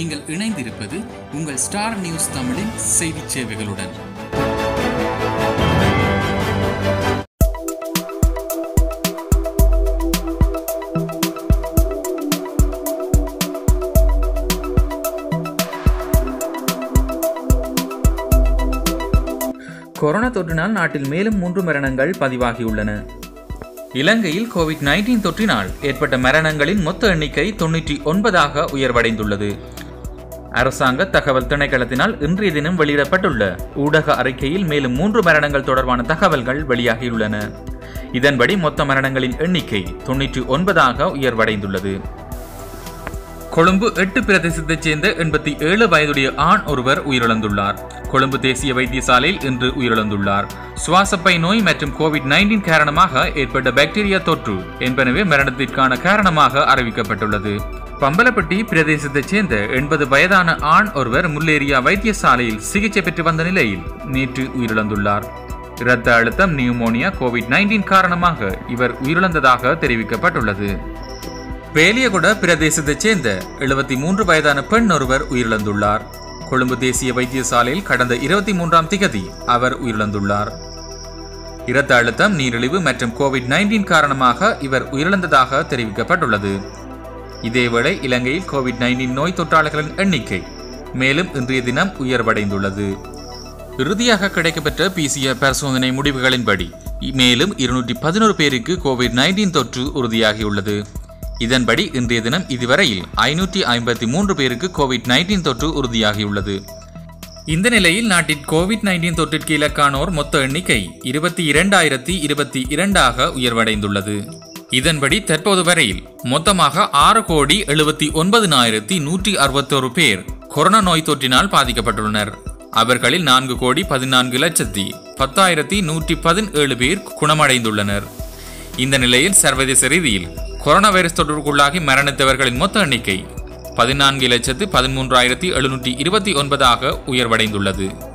நீங்கள் இணைந்திருப்பது உங்கள் ஸ்டார் நியூஸ் தமிழின் செய்திச் சேவைகளுடன் கொரோனா தொற்றினால் நாட்டில் மேலும் மூன்று மரணங்கள் பதிவாகியுள்ளன இலங்கையில் கோவிட் நைன்டீன் தொற்றினால் ஏற்பட்ட மரணங்களின் மொத்த எண்ணிக்கை தொன்னூற்றி ஒன்பதாக உயர்வடைந்துள்ளது அரசாங்க தகவல் திணைக்களத்தினால் இன்றைய தினம் வெளியிடப்பட்டுள்ள ஊடக அறிக்கையில் மேலும் மூன்று மரணங்கள் தொடர்பான தகவல்கள் வெளியாகியுள்ளன இதன்படி மொத்த மரணங்களின் எண்ணிக்கை தொன்னூற்றி ஒன்பதாக உயர்வடைந்துள்ளது கொழும்பு எட்டு பிரதேசத்தைச் சேர்ந்த எண்பத்தி ஏழு வயதுடைய ஆண் ஒருவர் உயிரிழந்துள்ளார் கொழும்பு தேசிய வைத்தியசாலையில் இன்று உயிரிழந்துள்ளார் சுவாசப்பை நோய் மற்றும் கோவிட் நைன்டீன் காரணமாக ஏற்பட்ட பாக்டீரியா தொற்று என்பனவே மரணத்திற்கான காரணமாக அறிவிக்கப்பட்டுள்ளது பம்பலப்பட்டி பிரதேசத்தைச் சேர்ந்த எண்பது வயதான ஆண் ஒருவர் முல்லேரியா வைத்தியசாலையில் சிகிச்சை பெற்று வந்த நிலையில் நேற்று உயிரிழந்துள்ளார் இரத்த அழுத்தம் நியூமோனியா கோவிட் நைன்டீன் காரணமாக இவர் உயிரிழந்ததாக தெரிவிக்கப்பட்டுள்ளது வேலியகுட பிரதேசத்தைச் சேர்ந்த எழுபத்தி மூன்று வயதான பெண் ஒருவர் உயிரிழந்துள்ளார் கொழும்பு தேசிய வைத்தியசாலையில் கடந்த இருபத்தி மூன்றாம் திகதி அவர் உயிரிழந்துள்ளார் இரத்த அழுத்தம் நீரிழிவு மற்றும் கோவிட் நைன்டீன் காரணமாக இவர் உயிரிழந்ததாக தெரிவிக்கப்பட்டுள்ளது இதேவேளை இலங்கையில் கோவிட் நைன்டீன் நோய் தொற்றாளர்களின் எண்ணிக்கை மேலும் இன்றைய தினம் உயர்வடைந்துள்ளது இறுதியாக கிடைக்கப்பெற்ற பிசிஆர் பரிசோதனை முடிவுகளின்படி மேலும் இருநூற்றி பதினோரு பேருக்கு கோவிட் நைன்டீன் தொற்று உறுதியாகியுள்ளது இதன்படி இன்றைய தினம் இதுவரையில் ஐநூற்றி ஐம்பத்தி மூன்று பேருக்கு கோவிட் நைன்டீன் தொற்று உறுதியாகியுள்ளது இந்த நிலையில் நாட்டில் கோவிட் நைன்டீன் தொற்றிற்கு இலக்கானோர் மொத்த எண்ணிக்கை இருபத்தி இரண்டாயிரத்தி இருபத்தி இரண்டாக உயர்வடைந்துள்ளது இதன்படி தற்போது வரையில் மொத்தமாக ஆறு கோடி எழுபத்தி ஒன்பதினாயிரத்தி நூற்றி அறுபத்தோரு பேர் கொரோனா நோய் தொற்றினால் பாதிக்கப்பட்டுள்ளனர் அவர்களில் நான்கு கோடி பதினான்கு லட்சத்தி பத்தாயிரத்தி நூற்றி பதினேழு பேர் குணமடைந்துள்ளனர் இந்த நிலையில் சர்வதேச ரீதியில் கொரோனா வைரஸ் தொற்றுக்குள்ளாகி மரணித்தவர்களின் மொத்த எண்ணிக்கை பதினான்கு லட்சத்து பதிமூன்றாயிரத்தி எழுநூற்றி இருபத்தி ஒன்பதாக உயர்வடைந்துள்ளது